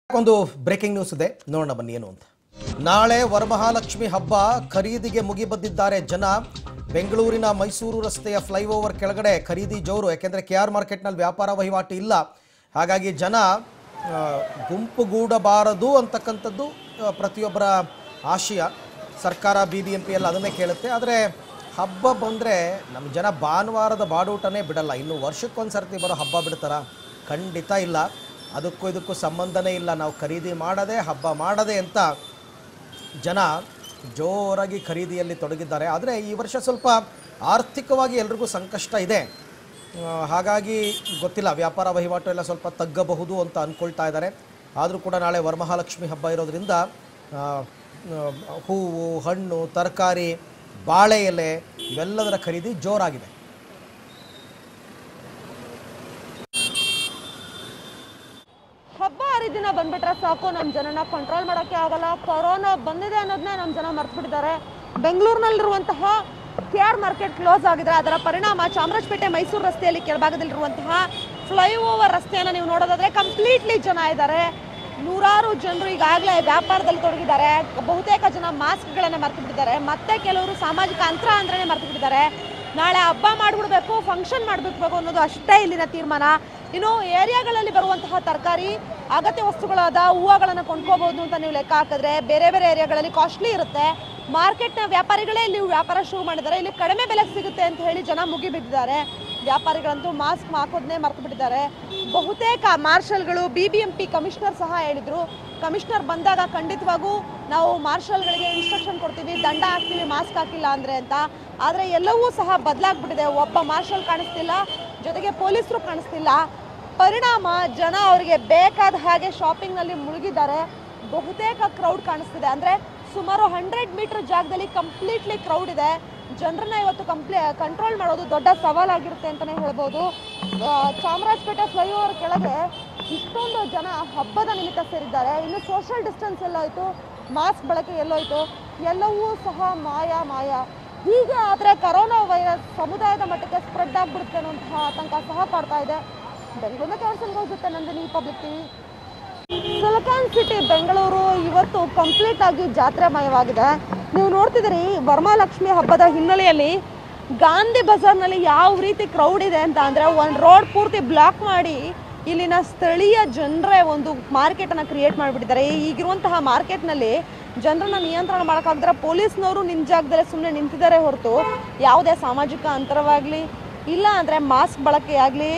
ಒಂದು breaking news ಇದೆ ನೋಡೋಣ ಬನ್ನಿ ಏನು ಅಂತ ನಾಳೆ ವರಮಹಾಲಕ್ಷ್ಮಿ ಹಬ್ಬ ಖರೀದಿಗೆ ಮುಗಿಬದ್ದಿದ್ದಾರೆ ಜನ ಬೆಂಗಳೂರಿನ ಮೈಸೂರು ರಸ್ತೆಯ ಫ್ಲೈಓವರ್ ಕೆಳಗಡೆ ಖರೀದಿ ಜೋರು ಯಾಕೆಂದರೆ ಕೆ ಆರ್ ಮಾರ್ಕೆಟ್ನಲ್ಲಿ ವ್ಯಾಪಾರ ವಹಿವಾಟು ಇಲ್ಲ ಹಾಗಾಗಿ ಜನ ಆ, ಗುಂಪುಗೂಡಬಾರದು ಅಂತಕ್ಕಂಥದ್ದು ಆ, ಪ್ರತಿಯೊಬ್ಬರ ಆಶಯ ಸರ್ಕಾರ ಬಿ ಬಿ ಎಂ ಪಿ ಎಲ್ಲ ಅದನ್ನೇ ಕೇಳುತ್ತೆ ಆದರೆ ಹಬ್ಬ ಬಂದರೆ ನಮ್ಮ ಜನ ಭಾನುವಾರದ ಬಾಡೂಟನೇ ಬಿಡಲ್ಲ ಇನ್ನು ವರ್ಷಕ್ಕೊಂದು ಸರ್ತಿ ಬರೋ ಹಬ್ಬ ಬಿಡ್ತಾರ ಖಂಡಿತ ಇಲ್ಲ ಅದಕ್ಕೂ ಇದಕ್ಕೂ ಸಂಬಂಧನೇ ಇಲ್ಲ ನಾವು ಖರೀದಿ ಮಾಡದೆ ಹಬ್ಬ ಮಾಡದೆ ಅಂತ ಜನ ಜೋರಾಗಿ ಖರೀದಿಯಲ್ಲಿ ತೊಡಗಿದ್ದಾರೆ ಆದರೆ ಈ ವರ್ಷ ಸ್ವಲ್ಪ ಆರ್ಥಿಕವಾಗಿ ಎಲ್ರಿಗೂ ಸಂಕಷ್ಟ ಇದೆ ಆ, ಹಾಗಾಗಿ ಗೊತ್ತಿಲ್ಲ ವ್ಯಾಪಾರ ವಹಿವಾಟು ಎಲ್ಲ ಸ್ವಲ್ಪ ತಗ್ಗಬಹುದು ಅಂತ ಅಂದ್ಕೊಳ್ತಾ ಇದ್ದಾರೆ ಆದರೂ ಕೂಡ ನಾಳೆ ವರಮಹಾಲಕ್ಷ್ಮಿ ಹಬ್ಬ ಇರೋದ್ರಿಂದ ಆ, ಆ, ಹೂವು ಹಣ್ಣು ತರಕಾರಿ ಬಾಳೆ ಎಲೆ ಇವೆಲ್ಲದರ ಖರೀದಿ ಜೋರಾಗಿದೆ ಹಬ್ಬ ಹರಿದಿನ ಬಂದ್ಬಿಟ್ರೆ ಸಾಕು ನಮ್ಮ ಜನನ ಕಂಟ್ರೋಲ್ ಮಾಡೋಕ್ಕೆ ಆಗಲ್ಲ ಕೊರೋನಾ ಬಂದಿದೆ ಅನ್ನೋದನ್ನೇ ನಮ್ಮ ಜನ ಮರ್ತ್ಬಿಟ್ಟಿದ್ದಾರೆ ಬೆಂಗಳೂರಿನಲ್ಲಿರುವಂತಹ ಕೆ ಆರ್ ಮಾರ್ಕೆಟ್ ಕ್ಲೋಸ್ ಆಗಿದೆ ಅದರ ಪರಿಣಾಮ ಚಾಮರಾಜಪೇಟೆ ಮೈಸೂರು ರಸ್ತೆಯಲ್ಲಿ ಕೆಳಭಾಗದಲ್ಲಿರುವಂತಹ ಫ್ಲೈಓವರ್ ರಸ್ತೆಯನ್ನು ನೀವು ನೋಡೋದಾದ್ರೆ ಕಂಪ್ಲೀಟ್ಲಿ ಜನ ಇದ್ದಾರೆ ನೂರಾರು ಜನರು ಈಗಾಗಲೇ ವ್ಯಾಪಾರದಲ್ಲಿ ತೊಡಗಿದ್ದಾರೆ ಬಹುತೇಕ ಜನ ಮಾಸ್ಕ್ಗಳನ್ನು ಮರ್ತು ಬಿಟ್ಟಿದ್ದಾರೆ ಮತ್ತೆ ಕೆಲವರು ಸಾಮಾಜಿಕ ಅಂತರ ಅಂದ್ರೆ ಮರ್ತು ಬಿಟ್ಟಿದ್ದಾರೆ ನಾಳೆ ಹಬ್ಬ ಮಾಡ್ಬಿಡ್ಬೇಕು ಫಂಕ್ಷನ್ ಮಾಡ್ಬಿಡ್ಬೇಕು ಅನ್ನೋದು ಅಷ್ಟೇ ಇಲ್ಲಿನ ತೀರ್ಮಾನ ಇನ್ನು ಏರಿಯಾಗಳಲ್ಲಿ ಬರುವಂತಹ ತರಕಾರಿ ಅಗತ್ಯ ವಸ್ತುಗಳಾದ ಹೂವುಗಳನ್ನು ಕೊಂಡ್ಕೋಬಹುದು ಅಂತ ನೀವು ಲೆಕ್ಕ ಹಾಕಿದ್ರೆ ಬೇರೆ ಬೇರೆ ಏರಿಯಾಗಳಲ್ಲಿ ಕಾಸ್ಟ್ಲಿ ಇರುತ್ತೆ ಮಾರ್ಕೆಟ್ನ ವ್ಯಾಪಾರಿಗಳೇ ಇಲ್ಲಿ ವ್ಯಾಪಾರ ಶುರು ಮಾಡಿದ್ದಾರೆ ಇಲ್ಲಿ ಕಡಿಮೆ ಬೆಲೆಗೆ ಸಿಗುತ್ತೆ ಅಂತ ಹೇಳಿ ಜನ ಮುಗಿಬಿಟ್ಟಿದ್ದಾರೆ ವ್ಯಾಪಾರಿಗಳಂತೂ ಮಾಸ್ಕ್ ಹಾಕೋದನ್ನೇ ಮರ್ತು ಬಿಟ್ಟಿದ್ದಾರೆ ಬಹುತೇಕ ಮಾರ್ಷಲ್ಗಳು B B M P commissioner ಸಹ ಹೇಳಿದ್ರು ಕಮಿಷನರ್ ಬಂದಾಗ ಖಂಡಿತವಾಗೂ ನಾವು ಮಾರ್ಷಲ್ಗಳಿಗೆ ಇನ್ಸ್ಟ್ರಕ್ಷನ್ ಕೊಡ್ತೀವಿ ದಂಡ ಹಾಕ್ತೀವಿ ಮಾಸ್ಕ್ ಹಾಕಿಲ್ಲ ಅಂದ್ರೆ ಅಂತ ಆದರೆ ಎಲ್ಲವೂ ಸಹ ಬದಲಾಗ್ಬಿಟ್ಟಿದೆ ಒಬ್ಬ ಮಾರ್ಷಲ್ ಕಾಣಿಸ್ತಿಲ್ಲ ಜೊತೆಗೆ ಪೊಲೀಸರು ಕಾಣಿಸ್ತಿಲ್ಲ ಪರಿಣಾಮ ಜನ ಅವರಿಗೆ ಬೇಕಾದ ಹಾಗೆ ಶಾಪಿಂಗ್ನಲ್ಲಿ ಮುಳುಗಿದ್ದಾರೆ ಬಹುತೇಕ ಕ್ರೌಡ್ ಕಾಣಿಸ್ತಿದೆ ಅಂದರೆ ಸುಮಾರು ಹಂಡ್ರೆಡ್ ಮೀಟರ್ ಜಾಗದಲ್ಲಿ ಕಂಪ್ಲೀಟ್ಲಿ ಕ್ರೌಡ್ ಇದೆ ಜನರನ್ನ ಇವತ್ತು ಕಂಪ್ಲೀ ಕಂಟ್ರೋಲ್ ಮಾಡೋದು ದೊಡ್ಡ ಸವಾಲಾಗಿರುತ್ತೆ ಅಂತಲೇ ಹೇಳ್ಬೋದು ಆ, ಚಾಮರಾಜಪೇಟೆ ಫ್ಲೈಓವರ್ ಕೆಳಗೆ ಇಷ್ಟೊಂದು ಜನ ಹಬ್ಬದ ನಿಮಿತ್ತ ಸೇರಿದ್ದಾರೆ ಇನ್ನು ಸೋಷಿಯಲ್ ಡಿಸ್ಟೆನ್ಸ್ ಎಲ್ಲೋಯ್ತು ಮಾಸ್ಕ್ ಬಳಕೆ ಎಲ್ಲೋಯ್ತು ಎಲ್ಲವೂ ಸಹ ಮಾಯ ಮಾಯ ಹೀಗೆ ಆದರೆ ಕರೋನಾ ವೈರಸ್ ಸಮುದಾಯದ ಮಟ್ಟಕ್ಕೆ ಸ್ಪ್ರೆಡ್ ಆಗಿಬಿಡುತ್ತೆ ಅನ್ನುವಂತಹ ಆತಂಕ ಸಹ ಕಾಡ್ತಾ ಇದೆ ಬೆಂಗಳೂರಿನ ಕೆಲಸ ಹೋಗುತ್ತೆ Nandini public TV silicon city Bengaluru ಇವತ್ತು ಕಂಪ್ಲೀಟ್ ಆಗಿ ಜಾತ್ರೆಮಯವಾಗಿದೆ ನೀವು ನೋಡ್ತಿದ್ದೀರಿ ವರಮಹಾಲಕ್ಷ್ಮಿ ಹಬ್ಬದ ಹಿನ್ನೆಲೆಯಲ್ಲಿ ಗಾಂಧಿ ಬಜಾರ್ನಲ್ಲಿ ಯಾವ ರೀತಿ ಕ್ರೌಡ್ ಇದೆ ಅಂತ ಅಂದರೆ ಒಂದು ರೋಡ್ ಪೂರ್ತಿ ಬ್ಲಾಕ್ ಮಾಡಿ ಇಲ್ಲಿನ ಸ್ಥಳೀಯ ಜನರೇ ಒಂದು ಮಾರ್ಕೆಟನ್ನು ಕ್ರಿಯೇಟ್ ಮಾಡಿಬಿಟ್ಟಿದ್ದಾರೆ ಈಗಿರುವಂತಹ ಮಾರ್ಕೆಟ್ನಲ್ಲಿ ಜನರನ್ನ ನಿಯಂತ್ರಣ ಮಾಡೋಕ್ಕಾಗದ್ರೆ ಪೊಲೀಸ್ನವರು ನಿನ್ನ ಜಾಗದಲ್ಲೇ ಸುಮ್ಮನೆ ನಿಂತಿದ್ದಾರೆ ಹೊರತು ಯಾವುದೇ ಸಾಮಾಜಿಕ ಅಂತರವಾಗಲಿ ಇಲ್ಲ ಅಂದರೆ ಮಾಸ್ಕ್ ಬಳಕೆಯಾಗಲಿ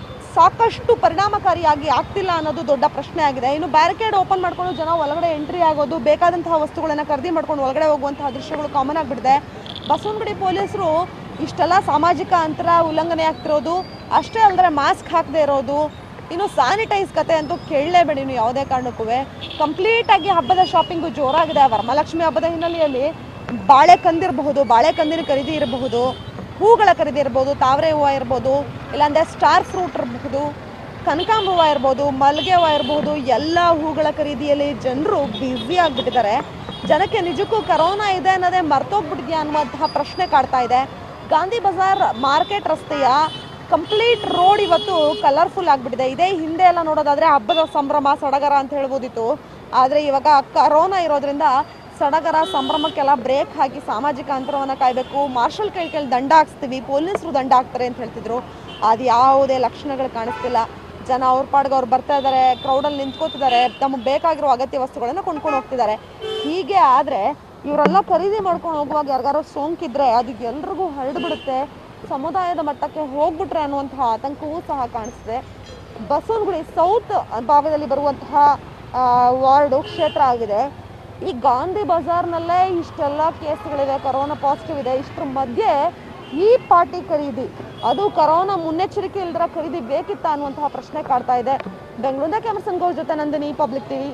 ಸಾಕಷ್ಟು ಪರಿಣಾಮಕಾರಿಯಾಗಿ ಆಗ್ತಿಲ್ಲ ಅನ್ನೋದು ದೊಡ್ಡ ಪ್ರಶ್ನೆ ಆಗಿದೆ ಇನ್ನು ಬ್ಯಾರಿಕೇಡ್ ಓಪನ್ ಮಾಡ್ಕೊಂಡು ಜನ ಒಳಗಡೆ ಎಂಟ್ರಿ ಆಗೋದು ಬೇಕಾದಂತಹ ವಸ್ತುಗಳನ್ನ ಖರೀದಿ ಮಾಡ್ಕೊಂಡು ಒಳಗಡೆ ಹೋಗುವಂತಹ ದೃಶ್ಯಗಳು ಕಾಮನ್ ಆಗಿಬಿಟ್ಟಿದೆ ಬಸವನಗುಡಿ ಪೊಲೀಸರು ಇಷ್ಟೆಲ್ಲ ಸಾಮಾಜಿಕ ಅಂತರ ಉಲ್ಲಂಘನೆ ಆಗ್ತಿರೋದು ಅಷ್ಟೇ ಅಲ್ಲದೆ ಮಾಸ್ಕ್ ಹಾಕದೇ ಇರೋದು ಇನ್ನು ಸ್ಯಾನಿಟೈಸ್ ಕತೆ ಅಂತೂ ಕೇಳಲೇಬೇಡಿ ನೀವು ಯಾವುದೇ ಕಾರಣಕ್ಕೂ ಕಂಪ್ಲೀಟ್ ಆಗಿ ಹಬ್ಬದ ಶಾಪಿಂಗು ಜೋರಾಗಿದೆ ವರಮಹಾಲಕ್ಷ್ಮಿ ಹಬ್ಬದ ಹಿನ್ನೆಲೆಯಲ್ಲಿ ಬಾಳೆ ಕಂದಿರಬಹುದು ಬಾಳೆ ಕಂದಿನ ಖರೀದಿ ಇರಬಹುದು ಹೂಗಳ ಖರೀದಿ ಇರ್ಬೋದು ತಾವರೆ ಹೂವು ಇರ್ಬೋದು ಇಲ್ಲಾಂದರೆ ಸ್ಟಾರ್ ಫ್ರೂಟ್ ಇರಬಹುದು ಕನಕಾಂಬ ಹೂವು ಇರ್ಬೋದು ಮಲ್ಲಿಗೆ ಹೂವು ಇರಬಹುದು ಎಲ್ಲ ಹೂಗಳ ಖರೀದಿಯಲ್ಲಿ ಜನರು ಬ್ಯುಸಿ ಆಗಿಬಿಟ್ಟಿದ್ದಾರೆ ಜನಕ್ಕೆ ನಿಜಕ್ಕೂ ಕರೋನಾ ಇದೆ ಅನ್ನೋದೇ ಮರ್ತೋಗ್ಬಿಟ್ಟಿದ್ಯಾ ಅನ್ನುವಂತಹ ಪ್ರಶ್ನೆ ಕಾಡ್ತಾ ಇದೆ ಗಾಂಧಿ ಬಜಾರ್ ಮಾರ್ಕೆಟ್ ರಸ್ತೆಯ ಕಂಪ್ಲೀಟ್ ರೋಡ್ ಇವತ್ತು ಕಲರ್ಫುಲ್ ಆಗಿಬಿಟ್ಟಿದೆ ಇದೇ ಹಿಂದೆ ಎಲ್ಲ ನೋಡೋದಾದ್ರೆ ಹಬ್ಬದ ಸಂಭ್ರಮ ಸಡಗರ ಅಂತ ಹೇಳ್ಬೋದಿತ್ತು ಆದರೆ ಇವಾಗ ಕರೋನಾ ಇರೋದ್ರಿಂದ ಸಡಗರ ಸಂಭ್ರಮಕ್ಕೆಲ್ಲ ಬ್ರೇಕ್ ಹಾಕಿ ಸಾಮಾಜಿಕ ಅಂತರವನ್ನು ಕಾಯಬೇಕು ಮಾರ್ಷಲ್ ಕೈ ಕೈಲಿ ದಂಡ ಹಾಕ್ಸ್ತೀವಿ ಪೊಲೀಸರು ದಂಡ ಹಾಕ್ತಾರೆ ಅಂತ ಹೇಳ್ತಿದ್ರು ಅದು ಯಾವುದೇ ಲಕ್ಷಣಗಳು ಕಾಣಿಸ್ತಿಲ್ಲ ಜನ ಅವ್ರ ಪಾಡ್ಗೆ ಅವ್ರು ಬರ್ತಾ ಇದ್ದಾರೆ ಕ್ರೌಡಲ್ಲಿ ನಿಂತ್ಕೋತಿದ್ದಾರೆ ತಮಗೆ ಬೇಕಾಗಿರೋ ಅಗತ್ಯ ವಸ್ತುಗಳನ್ನು ಕೊಂಡ್ಕೊಂಡು ಹೋಗ್ತಿದ್ದಾರೆ ಹೀಗೆ ಆದರೆ ಇವರೆಲ್ಲ ಖರೀದಿ ಮಾಡ್ಕೊಂಡು ಹೋಗುವಾಗ ಯಾರಿಗಾರೋ ಸೋಂಕಿದ್ರೆ ಅದು ಎಲ್ರಿಗೂ ಹರಡ್ಬಿಡುತ್ತೆ ಸಮುದಾಯದ ಮಟ್ಟಕ್ಕೆ ಹೋಗ್ಬಿಟ್ರೆ ಅನ್ನುವಂತಹ ಆತಂಕವೂ ಸಹ ಕಾಣಿಸ್ತಿದೆ ಬಸವನಗುಡಿ ಸೌತ್ ಭಾಗದಲ್ಲಿ ಬರುವಂತಹ ಆ, ವಾರ್ಡು ಕ್ಷೇತ್ರ ಆಗಿದೆ ಈ ಗಾಂಧಿ ಬಜಾರ್ನಲ್ಲೇ ಇಷ್ಟೆಲ್ಲ ಕೇಸ್ಗಳಿವೆ ಕರೋನಾ ಪಾಸಿಟಿವ್ ಇದೆ ಇಷ್ಟರ ಮಧ್ಯೆ ಈ ಪಾರ್ಟಿ ಖರೀದಿ ಅದು ಕರೋನಾ ಮುನ್ನೆಚ್ಚರಿಕೆ ಇಲ್ದರ ಖರೀದಿ ಬೇಕಿತ್ತ ಅನ್ನುವಂತಹ ಪ್ರಶ್ನೆ ಕಾಡ್ತಾ ಇದೆ ಬೆಂಗಳೂರಿನ ಕ್ಯಾಮರ್ಸನ್ ಗೌರ್ ಜೊತೆ ನಂದಿನಿ ಪಬ್ಲಿಕ್ ಟಿವಿ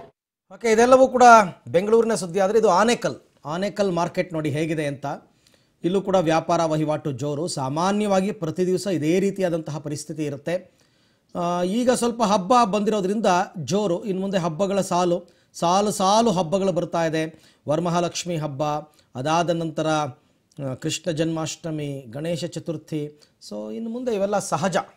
ಓಕೆ ಇದೆಲ್ಲವೂ ಕೂಡ ಬೆಂಗಳೂರಿನ ಸುದ್ದಿ ಆದರೆ ಇದು ಆನೇಕಲ್ ಆನೇಕಲ್ ಮಾರ್ಕೆಟ್ ನೋಡಿ ಹೇಗಿದೆ ಅಂತ ಇಲ್ಲೂ ಕೂಡ ವ್ಯಾಪಾರ ವಹಿವಾಟು ಜೋರು ಸಾಮಾನ್ಯವಾಗಿ ಪ್ರತಿ ದಿವಸ ಇದೇ ರೀತಿಯಾದಂತಹ ಪರಿಸ್ಥಿತಿ ಇರುತ್ತೆ ಆ, ಈಗ ಸ್ವಲ್ಪ ಹಬ್ಬ ಬಂದಿರೋದ್ರಿಂದ ಜೋರು ಇನ್ನು ಮುಂದೆ ಹಬ್ಬಗಳ ಸಾಲು ಸಾಲು ಸಾಲು ಹಬ್ಬಗಳು ಬರ್ತಾ ಇದೆ ವರಮಹಾಲಕ್ಷ್ಮಿ ಹಬ್ಬ ಅದಾದ ನಂತರ ಆ, ಕೃಷ್ಣ ಜನ್ಮಾಷ್ಟಮಿ ಗಣೇಶ ಚತುರ್ಥಿ ಸೊ ಇನ್ನು ಮುಂದೆ ಇವೆಲ್ಲ ಸಹಜ